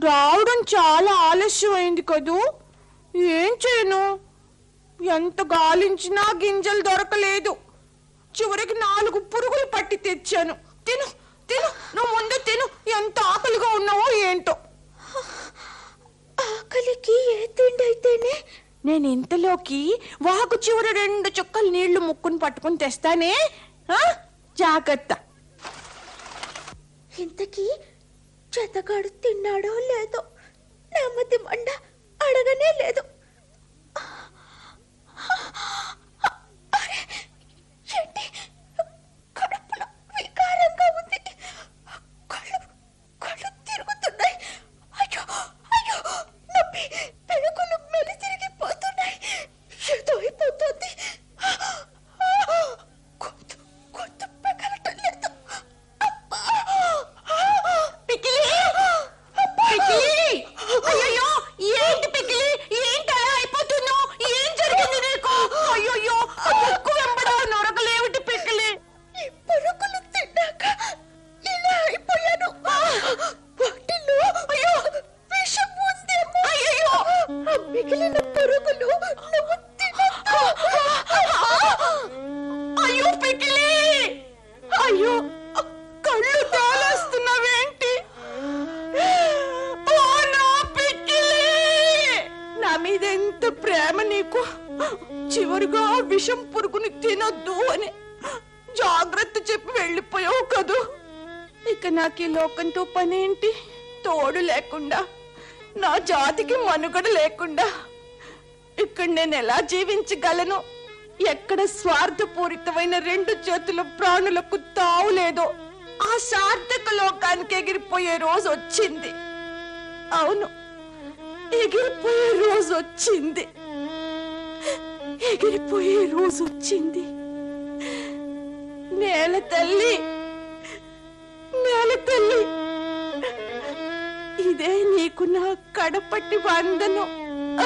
రావడం చాలా ఆలస్యం అయింది కదూ ఏం చేయను ఎంత గాలించినా గింజలు దొరకలేదు చివరికి నాలుగు పురుగులు పట్టి తెచ్చాను తిను తిను నువ్వు ముందు తిను ఎంత ఆకలిగా ఉన్నావో ఏంటో ఆకలికి ఏ తిండి అయితేనే నేను ఇంతలోకి వాకు చివర రెండు చుక్కలు నీళ్లు ముక్కుని పట్టుకుని తెస్తానే ఆ? జాగ్రత్త ఇంతకీ చెత్తగాడు తిన్నాడో లేదో నెమ్మది మండ అడగనే లేదు అరే, ఏంటి? కడుపులో వికారంగా ఉంది కళ్ళు కళ్ళు తిరుగుతున్నాయి అయ్యో అయ్యో నొప్పి పెళుకులు మెలి తిరిగిపోతున్నాయి ఏదో అయిపోతుంది గొంతు గొంతు పెగలటం లేదు అబ్బా! పికిలి పికిలి అయ్యో ఏంటి పికిలి ఏంటి అలా అయిపోతున్నావు ఏం జరిగింది నీకు అయ్యో ముక్కు వెంబడా నొరకలేవిటి పికిలి ఈ పురుగులు తిన్నాక ఇలా అయిపోయాను వాటిలో అయ్యో విషం ఉందేమో అయ్యయ్యో! ఆ మిగిలిన పురుగులు నువ్వు తినొద్దు. అయ్యో పికిలి అయ్యో కళ్ళు తేలేస్తున్నావేంటి ఓ నా పికిలి నా మీద ఎంత ప్రేమ నీకు చివరిగా ఆ విషం పురుగుని తినొద్దు అని జాగ్రత్త చెప్పి వెళ్ళిపోయావు కదూ ఇక నాకు ఈ లోకంతో పనేంటి తోడు లేకుండా నా జాతికి మనుగడ లేకుండా ఇక్కడ నేను ఎలా జీవించగలను ఎక్కడ స్వార్థపూరితమైన రెండు చేతుల ప్రాణులకు తావు లేదో ఆ సార్థక లోకానికి ఎగిరిపోయే రోజు వచ్చింది అవును ఎగిరిపోయే రోజు వచ్చింది ఎగిరిపోయే రోజు వచ్చింది నేల తల్లి నేల తల్లి ఇదే నీకు నా కడపట్టి వందనం